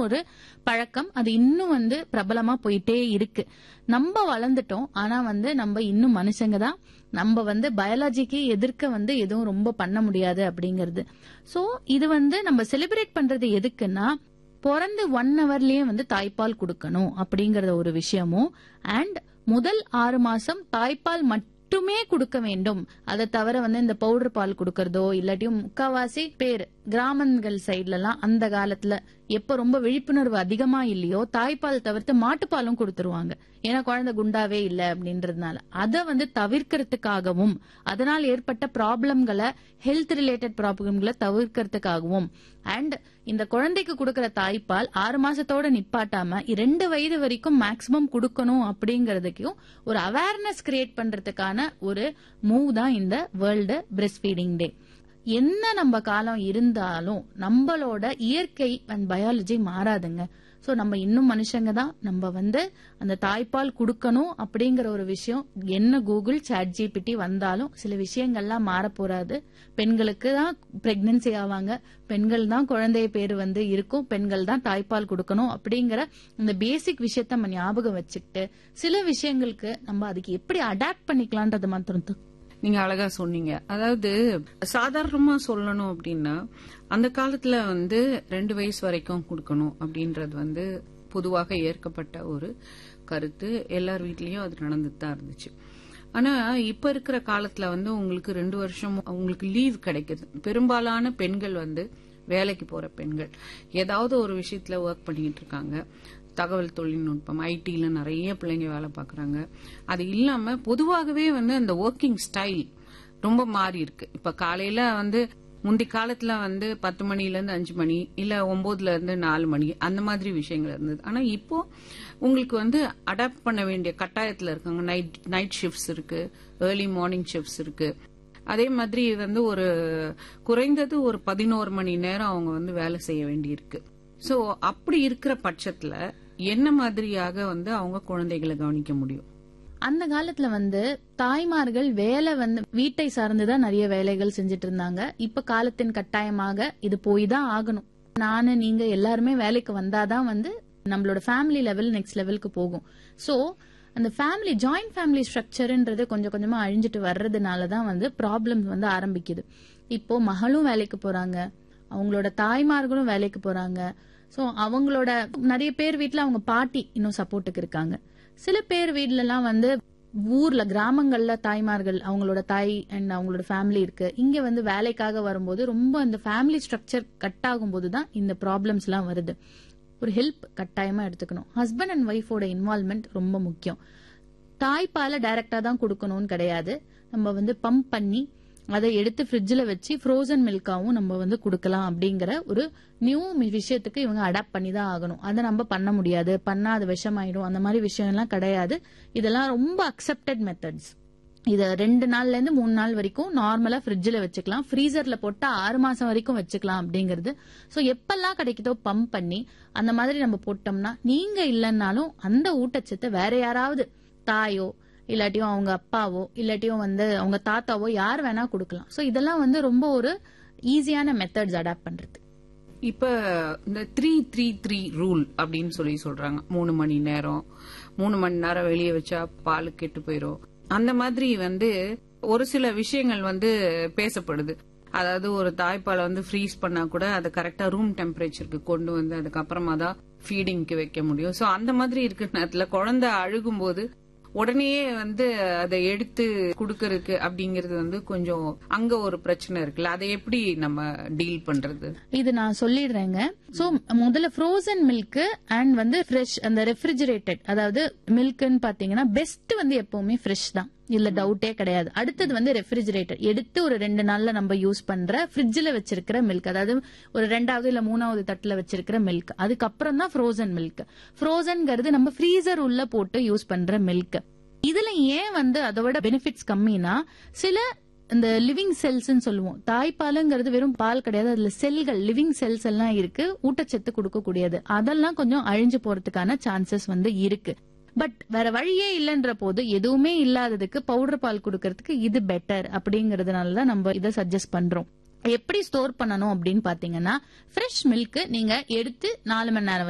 ஒரு பழக்கம் அது இன்னும் வந்து பிரபலமா போயிட்டே இருக்கு நம்ம வளர்ந்துட்டோம் ஆனா வந்து நம்ம இன்னும் மனுஷங்க தான் நம்ம வந்து பயாலஜிக்கு எதிர்க்க வந்து எதுவும் ரொம்ப பண்ண முடியாது அப்படிங்கிறது சோ இது வந்து நம்ம செலிப்ரேட் பண்றது எதுக்குன்னா பிறந்து ஒன் ஹவர்லயே வந்து தாய்ப்பால் கொடுக்கணும் அப்படிங்கறத ஒரு விஷயமும் அண்ட் முதல் ஆறு மாசம் தாய்ப்பால் மட்டுமே கொடுக்க வேண்டும் அதை தவிர வந்து இந்த பவுடர் பால் கொடுக்கறதோ இல்லாட்டியும் முக்காவாசி பேர் கிராமங்கள் சைட்ல எல்லாம் அந்த காலத்துல எப்ப ரொம்ப விழிப்புணர்வு அதிகமா இல்லையோ தாய்ப்பால் தவிர்த்து மாட்டுப்பாலும் கொடுத்துருவாங்க ஏன்னா குழந்தை குண்டாவே இல்ல அப்படின்றதுனால அதை வந்து தவிர்க்கிறதுக்காகவும் அதனால் ஏற்பட்ட ப்ராப்ளம்களை ஹெல்த் ரிலேட்டட் ப்ராப்ளம்களை தவிர்க்கிறதுக்காகவும் அண்ட் இந்த குழந்தைக்கு கொடுக்கற தாய்ப்பால் ஆறு மாசத்தோட நிப்பாட்டாம ரெண்டு வயது வரைக்கும் மேக்சிமம் கொடுக்கணும் அப்படிங்கறதுக்கும் ஒரு அவேர்னஸ் கிரியேட் பண்றதுக்கான ஒரு மூவ் தான் இந்த வேர்ல்டு பிரெஸ்ட் ஃபீடிங் டே என்ன நம்ம காலம் இருந்தாலும் நம்மளோட இயற்கை அண்ட் பயாலஜி மாறாதுங்க சோ நம்ம இன்னும் மனுஷங்க தான் நம்ம வந்து அந்த தாய்ப்பால் கொடுக்கணும் அப்படிங்கிற ஒரு விஷயம் என்ன கூகுள் சாட் ஜிபிடி வந்தாலும் சில விஷயங்கள்லாம் மாற போறாது பெண்களுக்கு தான் பிரெக்னன்சி ஆவாங்க பெண்கள் தான் குழந்தைய பேரு வந்து இருக்கும் பெண்கள் தான் தாய்ப்பால் கொடுக்கணும் அப்படிங்கிற இந்த பேசிக் விஷயத்த நம்ம ஞாபகம் வச்சுக்கிட்டு சில விஷயங்களுக்கு நம்ம அதுக்கு எப்படி அடாப்ட் பண்ணிக்கலான்றது மாத்திரம் தான் நீங்க அழகா சொன்னீங்க அதாவது சாதாரணமா சொல்லணும் அப்படின்னா அந்த காலத்துல வந்து ரெண்டு வயசு வரைக்கும் கொடுக்கணும் அப்படின்றது வந்து பொதுவாக ஏற்கப்பட்ட ஒரு கருத்து எல்லார் வீட்லயும் அது நடந்துட்டு தான் இருந்துச்சு ஆனா இப்ப இருக்கிற காலத்துல வந்து உங்களுக்கு ரெண்டு வருஷம் உங்களுக்கு லீவ் கிடைக்குது பெரும்பாலான பெண்கள் வந்து வேலைக்கு போற பெண்கள் ஏதாவது ஒரு விஷயத்துல ஒர்க் பண்ணிட்டு இருக்காங்க தகவல் தொழில்நுட்பம் ஐடில நிறைய பிள்ளைங்க வேலை பார்க்கறாங்க அது இல்லாம பொதுவாகவே வந்து அந்த ஒர்க்கிங் ஸ்டைல் ரொம்ப மாறி இருக்கு இப்ப காலையில வந்து முந்தி காலத்துல வந்து பத்து மணில இருந்து அஞ்சு மணி இல்ல ஒன்பதுல இருந்து நாலு மணி அந்த மாதிரி விஷயங்கள் இருந்தது ஆனா இப்போ உங்களுக்கு வந்து அடாப்ட் பண்ண வேண்டிய கட்டாயத்துல இருக்காங்க நைட் நைட் ஷிஃப்ட்ஸ் இருக்கு ஏர்லி மார்னிங் ஷிஃப்ட்ஸ் இருக்கு அதே மாதிரி வந்து ஒரு குறைந்தது ஒரு பதினோரு மணி நேரம் அவங்க வந்து வேலை செய்ய வேண்டியிருக்கு சோ அப்படி இருக்கிற பட்சத்துல என்ன மாதிரியாக வந்து அவங்க குழந்தைகளை கவனிக்க முடியும் அந்த காலத்துல வந்து தாய்மார்கள் வேலை வந்து வீட்டை சார்ந்துதான் நிறைய வேலைகள் செஞ்சுட்டு இருந்தாங்க இப்ப காலத்தின் கட்டாயமாக இது போய் தான் ஆகணும் நானு நீங்க எல்லாருமே வேலைக்கு வந்தாதான் வந்து நம்மளோட ஃபேமிலி லெவல் நெக்ஸ்ட் லெவலுக்கு போகும் சோ அந்த ஃபேமிலி ஜாயிண்ட் ஃபேமிலி ஸ்ட்ரக்சர்ன்றது கொஞ்சம் கொஞ்சமா அழிஞ்சிட்டு வர்றதுனால தான் வந்து ப்ராப்ளம்ஸ் வந்து ஆரம்பிக்குது இப்போ மகளும் வேலைக்கு போறாங்க அவங்களோட தாய்மார்களும் வேலைக்கு போறாங்க சோ அவங்களோட நிறைய பேர் வீட்ல அவங்க பாட்டி இன்னும் சப்போர்ட்டுக்கு இருக்காங்க சில பேர் வீட்ல எல்லாம் வந்து ஊர்ல கிராமங்கள்ல தாய்மார்கள் அவங்களோட தாய் அண்ட் அவங்களோட ஃபேமிலி இருக்கு இங்க வந்து வேலைக்காக வரும்போது ரொம்ப அந்த ஃபேமிலி ஸ்ட்ரக்சர் கட் ஆகும்போது தான் இந்த ப்ராப்ளம்ஸ் எல்லாம் வருது ஒரு ஹெல்ப் கட்டாயமா எடுத்துக்கணும் ஹஸ்பண்ட் அண்ட் ஒய்ஃபோட இன்வால்மெண்ட் ரொம்ப முக்கியம் தாய்ப்பாலை டைரக்டா தான் கொடுக்கணும்னு கிடையாது நம்ம வந்து பம்ப் பண்ணி அதை எடுத்து ஃப்ரிட்ஜில் வச்சு ஃப்ரோசன் மில்காவும் நம்ம வந்து கொடுக்கலாம் அப்படிங்கிற ஒரு நியூ விஷயத்துக்கு இவங்க அடாப்ட் பண்ணி தான் ஆகணும் அதை நம்ம பண்ண முடியாது பண்ணா அது விஷமாயிடும் அந்த மாதிரி விஷயம்லாம் கிடையாது இதெல்லாம் ரொம்ப அக்செப்டட் மெத்தட்ஸ் இத ரெண்டு நாள்ல இருந்து மூணு நாள் வரைக்கும் நார்மலா ஃப்ரிட்ஜ்ல வச்சுக்கலாம் ஃப்ரீசர்ல போட்டா ஆறு மாசம் வரைக்கும் வச்சுக்கலாம் அப்படிங்கிறது சோ எப்பெல்லாம் கிடைக்குதோ பம்ப் பண்ணி அந்த மாதிரி நம்ம போட்டோம்னா நீங்க இல்லைன்னாலும் அந்த ஊட்டச்சத்தை வேற யாராவது தாயோ இல்லாட்டியும் அவங்க அப்பாவோ இல்லாட்டியும் வந்து அவங்க தாத்தாவோ யார் வேணா கொடுக்கலாம் சோ இதெல்லாம் வந்து ரொம்ப ஒரு ஈஸியான மெத்தட்ஸ் அடாப்ட் பண்றது இப்ப இந்த த்ரீ த்ரீ த்ரீ ரூல் அப்படின்னு சொல்லி சொல்றாங்க மூணு மணி நேரம் மூணு மணி நேரம் வெளியே வச்சா பால் கெட்டு போயிரும் அந்த மாதிரி வந்து ஒரு சில விஷயங்கள் வந்து பேசப்படுது அதாவது ஒரு தாய்ப்பாலை வந்து ஃப்ரீஸ் பண்ணா கூட அதை கரெக்டா ரூம் டெம்பரேச்சருக்கு கொண்டு வந்து அதுக்கப்புறமா தான் ஃபீடிங்க்கு வைக்க முடியும் சோ அந்த மாதிரி இருக்கிற நேரத்துல குழந்தை அழுகும்போது உடனே வந்து அதை எடுத்து குடுக்கறதுக்கு அப்படிங்கறது வந்து கொஞ்சம் அங்க ஒரு பிரச்சனை இருக்குல்ல அதை எப்படி நம்ம டீல் பண்றது இது நான் சொல்லிடுறேங்க சோ முதல்ல ஃப்ரோசன் மில்க் அண்ட் வந்து ஃப்ரெஷ் அந்த ரெஃப்ரிஜரேட்டட் அதாவது மில்க்னு பாத்தீங்கன்னா பெஸ்ட் வந்து எப்பவுமே ஃப்ரெஷ் தான் இல்ல டவுட்டே கிடையாது அடுத்தது வந்து ரெஃப்ரிஜரேட்டர் எடுத்து ஒரு ரெண்டு நாள்ல நம்ம யூஸ் பண்ற ஃப்ரிட்ஜ்ல வச்சிருக்கிற மில்க் அதாவது ஒரு ரெண்டாவது இல்ல மூணாவது தட்டுல வச்சிருக்கிற மில்க் அதுக்கப்புறம் தான் ஃப்ரோசன் மில்க் ஃப்ரோசன்ங்கிறது நம்ம ஃப்ரீசர் உள்ள போட்டு யூஸ் பண்ற மில்க் இதுல ஏன் வந்து அதோட பெனிஃபிட்ஸ் கம்மினா சில இந்த லிவிங் செல்ஸ் சொல்லுவோம் தாய்ப்பாலுங்கிறது வெறும் பால் கிடையாது அதுல செல்கள் லிவிங் செல்ஸ் எல்லாம் இருக்கு ஊட்டச்சத்து கொடுக்கக்கூடியது அதெல்லாம் கொஞ்சம் அழிஞ்சு போறதுக்கான சான்சஸ் வந்து இருக்கு பட் வேற வழியே இல்லைன்ற போது எதுவுமே இல்லாததுக்கு பவுடர் பால் கொடுக்கறதுக்கு இது பெட்டர் அப்படிங்கறதுனால தான் நம்ம இதை சஜஸ்ட் பண்றோம் எப்படி ஸ்டோர் பண்ணணும் அப்படின்னு பாத்தீங்கன்னா ஃப்ரெஷ் மில்க் நீங்க எடுத்து நாலு மணி நேரம்